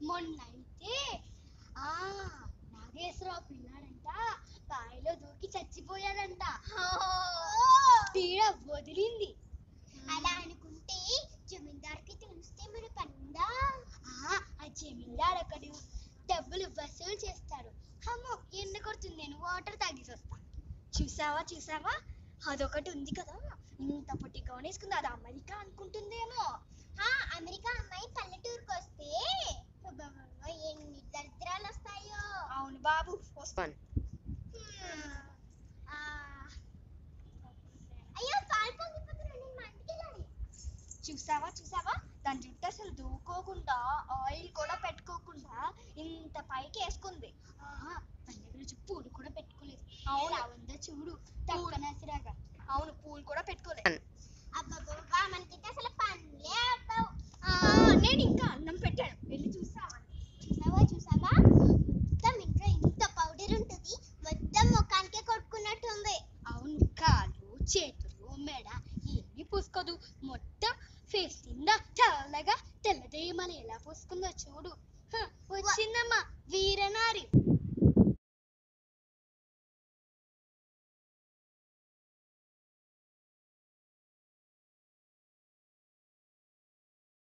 మొన్న అయితే ఆ నాగేశ్వరరావు పిల్లాడంట బావిలో దూకి చచ్చిపోయాడంట పీడ వదిలింది అలా అనుకుంటే జమీందార్కి తెలిస్తే మన పనుందా ఆ ఆ జమీందార్ ఒకడు డబ్బులు వసూలు చేస్తాడు అమ్మో ఎండ కొడుతుంది నేను వాటర్ తాగేసి వస్తా చూసావా చూసావా అదొకటి ఉంది కదా ఇంత పొట్టిగా వేసుకుంది అది అమెరికా అనుకుంటుందేమో ఆ అమెరికా అమ్మాయి పల్లెటూరుకు వస్తే అబ్బబ్బబ్బ, ఎన్ని దరిద్రాలు వస్తాయో అవును బాబు వస్తాను హ్మ్. ఆ, అయ్యో పాలు పొంగిపోతున్నాను నేను మా ఇంటికి వెళ్ళాలి చూసావా చూసావా దాని జుట్టు అసలు దూకోకుండా ఆయిల్ కూడా పెట్టుకోకుండా ఇంత పైకి వేసుకుంది ఆహా, తన దగ్గర వచ్చి పూలు కూడా పెట్టుకోలేదు అవునా? ఎలా ఉందో చూడు తక్కనసిరాగా అవును పూలు కూడా పెట్టుకోలేదు అబ్బబ్బబ్బా మనకైతే అసలు పనులే అవ్వవు ఆ, నేను ఇంకా అన్నం పెట్టాను వెళ్ళి చూసావా చూసావా చూసావా మొత్తం ఇంట్లో ఇంత పౌడర్ ఉంటుంది మొత్తం ముఖానికే కొట్టుకున్నట్టుంది అవును కాళ్ళు చేతులు మెడ ఏమీ పూసుకోదు మొత్తం ఫేస్ నిండా చల్లగా తెల్లదేమని ఎలా పూసుకుందో చూడు హ, వచ్చిందమ్మా వీరనారి